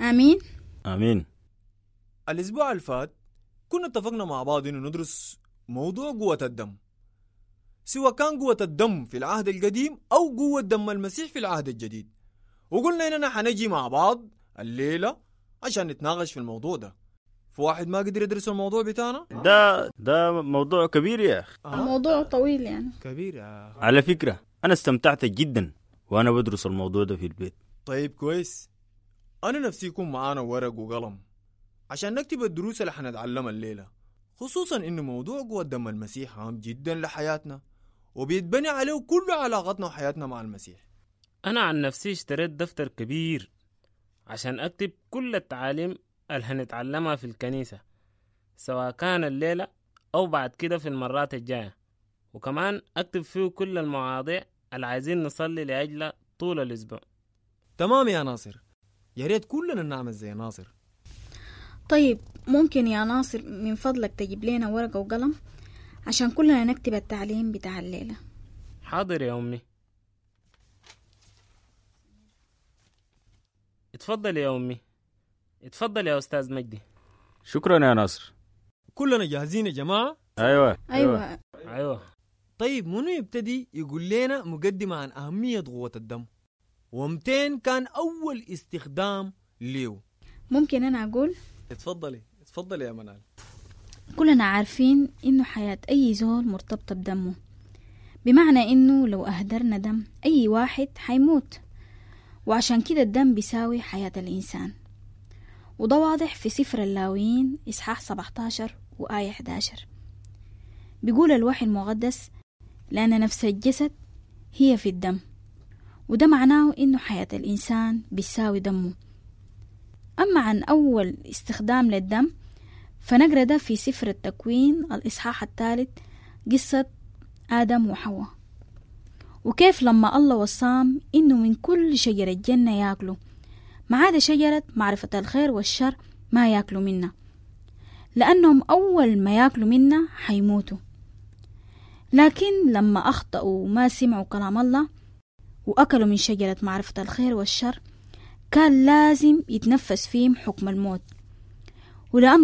آمين آمين الأسبوع اللي فات كنا اتفقنا مع بعض إنه ندرس موضوع قوة الدم سواء كان قوة الدم في العهد القديم أو قوة دم المسيح في العهد الجديد وقلنا إننا حنجي مع بعض الليلة عشان نتناقش في الموضوع ده في واحد ما قدر يدرس الموضوع بتاعنا ده ده موضوع كبير يا أخي الموضوع طويل يعني كبير يا أخي. على فكرة أنا استمتعت جدا وأنا بدرس الموضوع ده في البيت طيب كويس أنا نفسي يكون معانا ورق وقلم عشان نكتب الدروس اللي حنتعلمها الليلة خصوصا إنه موضوع قوة دم المسيح هام جدا لحياتنا وبيتبني عليه كل علاقتنا وحياتنا مع المسيح أنا عن نفسي اشتريت دفتر كبير عشان أكتب كل التعاليم اللي هنتعلمها في الكنيسة سواء كان الليلة أو بعد كده في المرات الجاية وكمان أكتب فيه كل المواضيع اللي عايزين نصلي لأجلها طول الأسبوع تمام يا ناصر يا ريت كلنا نعمل زي ناصر طيب ممكن يا ناصر من فضلك تجيب لنا ورقة وقلم عشان كلنا نكتب التعليم بتاع الليلة حاضر يا أمي اتفضل يا أمي اتفضل يا أستاذ مجدي شكرا يا ناصر كلنا جاهزين يا جماعة أيوة أيوة أيوة طيب منو يبتدي يقول لنا مقدمة عن أهمية قوة الدم ومتين كان أول استخدام ليه ممكن أنا أقول اتفضلي اتفضلي يا منال كلنا عارفين إنه حياة أي زول مرتبطة بدمه بمعنى إنه لو أهدرنا دم أي واحد حيموت وعشان كده الدم بيساوي حياة الإنسان وده واضح في سفر اللاويين إصحاح 17 وآية 11 بيقول الوحي المقدس لأن نفس الجسد هي في الدم وده معناه إنه حياة الإنسان بيساوي دمه أما عن أول استخدام للدم فنقرأ ده في سفر التكوين الإصحاح الثالث قصة آدم وحواء وكيف لما الله وصام إنه من كل شجرة جنة ياكلوا ما عدا شجرة معرفة الخير والشر ما ياكلوا منها لأنهم أول ما ياكلوا منها حيموتوا لكن لما أخطأوا وما سمعوا كلام الله وأكلوا من شجرة معرفة الخير والشر كان لازم يتنفس فيهم حكم الموت ولأن